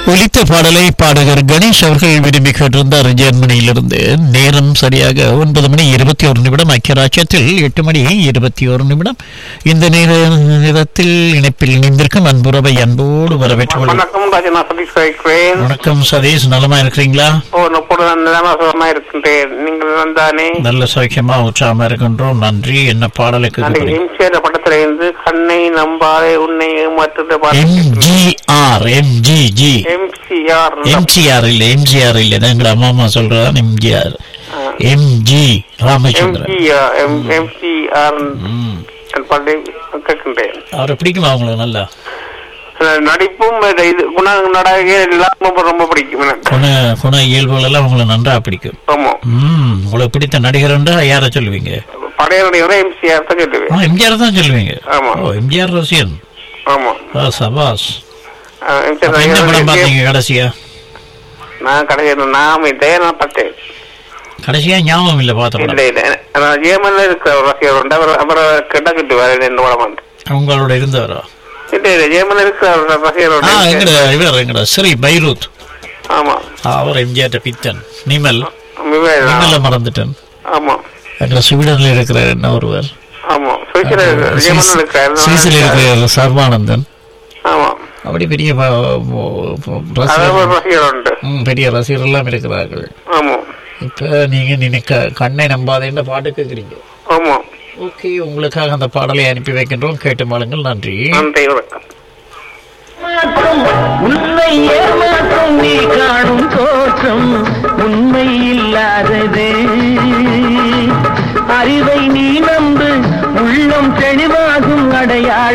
ஒலித்த பாடலை பாடகர் கணேஷ் அவர்கள் விரும்பி கேட்டிருந்தார் ஜெர்மனியிலிருந்து நேரம் சரியாக ஒன்பது மணி இருபத்தி ஒரு நிமிடம் ஐக்கியராட்சியத்தில் எட்டு மணி இருபத்தி ஒரு நிமிடம் இந்த நேர நேரத்தில் இணைப்பில் இணைந்திருக்கும் அன்புறவை அன்போடு வரவேற்றுக் கொள்கிறேன். வணக்கம் ராஜா நான் சதீஷ் வைக்கிறேன் வணக்கம் சதீஷ் நலமா இருக்கிறீங்களா ஓ நப்போது நான் நிலமாசமா இருக்கின்றேன் நீங்கள் வந்தானே நல்ல சௌக்கியமா உற்சாகமா இருக்கின்றோம் நன்றி என்ன பாடலுக்கு நான் எம்ஜிஆர் படத்துல இருந்து கண்ணை நம்பாதே உன்னை ஏமாற்றுற பாட்டு எம்ஜிஆர் எம்ஜிஜி எம்சிஆர் எம்ஜிஆர் இல்ல எம்ஜிஆர் இல்ல எங்க அம்மா அம்மா சொல்றதான் MGR MG Ramachandran MGR MCR ம். பாட்டை கேட்கின்றேன் அவரை பிடிக்குமா உங்களுக்கு நல்லா அஹ் நடிப்பும் இது இது குண நடக எல்லாம் ரொம்ப ரொம்ப பிடிக்கும் எனக்கு குண குண இயல்புகள் எல்லாம் உங்களுக்கு நன்றா பிடிக்கும் ஆமா ம் உங்களுக்கு பிடித்த நடிகர்ன்றா யாரை சொல்லுவீங்க பழைய நடிகரை எம்சிஆர் தான் சொல்லுவேன் ஆ எம்ஜிஆர் தான் சொல்லுவீங்க ஆமா. ஓ எம்ஜிஆர் ரசிகன் ஆமா ஆ சபாஸ் அஹ் எம்ஜிஆர் அப்ப என்ன படம் நடிகர் பார்த்தீங்க கடைசியா நான் கடைசி நான் இதே நான் பார்த்தேன் கடைசியா ஞாபகம் இல்ல பார்த்த இல்ல படம் இல்ல நான் ஜேமன்ல இருக்கிற ஒரு ரசிகர் உண்டு அவர் அவரை கிட்ட கிட்டு வேற என்ன படம் வந்து உங்களோட இருந்தவரா இல்ல இல்ல ஜேமன்ல இருக்கிற ஒரு ரசிகர் ஆ உண்டு எங்கட இவர் எங்கட ஸ்ரீ பைரூத் ஆமா அவர் எம்ஜிஆர் பித்தன் நிமல் விவேக் தான். நிமல மறந்துட்டேன் ஆமா எங்க ஸ்வீடன்ல இருக்கிற என்ன ஒருவர் ஆமா சுவிஸ்ல ஜேமன்ல இருக்கிறார் சுவிஸில் இருக்கிற சர்வானந்தன் ஆமா அப்படி பெரிய ப- ப- ப- அதாவது ரசிகர் ஒரு ரசிகர் உண்டு ம், பெரிய ரசிகர் எல்லாம் இருக்கிறார்கள் ஆமா இப்ப நீங்க நினைக்க கண்ணை நம்பாதேன்ற பாட்டு கேட்குறீங்க ஆமா ஓகே உங்களுக்காக அந்த பாடலை அனுப்பி வைக்கின்றோம் கேட்டு மாளுங்கள் நன்றி நன்றி வணக்கம் உன்னை ஏமாற்றும் நீ காணும் தோற்றம் உண்மை இல்லாதது அறிவை நீ நம்பு உள்ளம் தெளிவாகும் அடையாள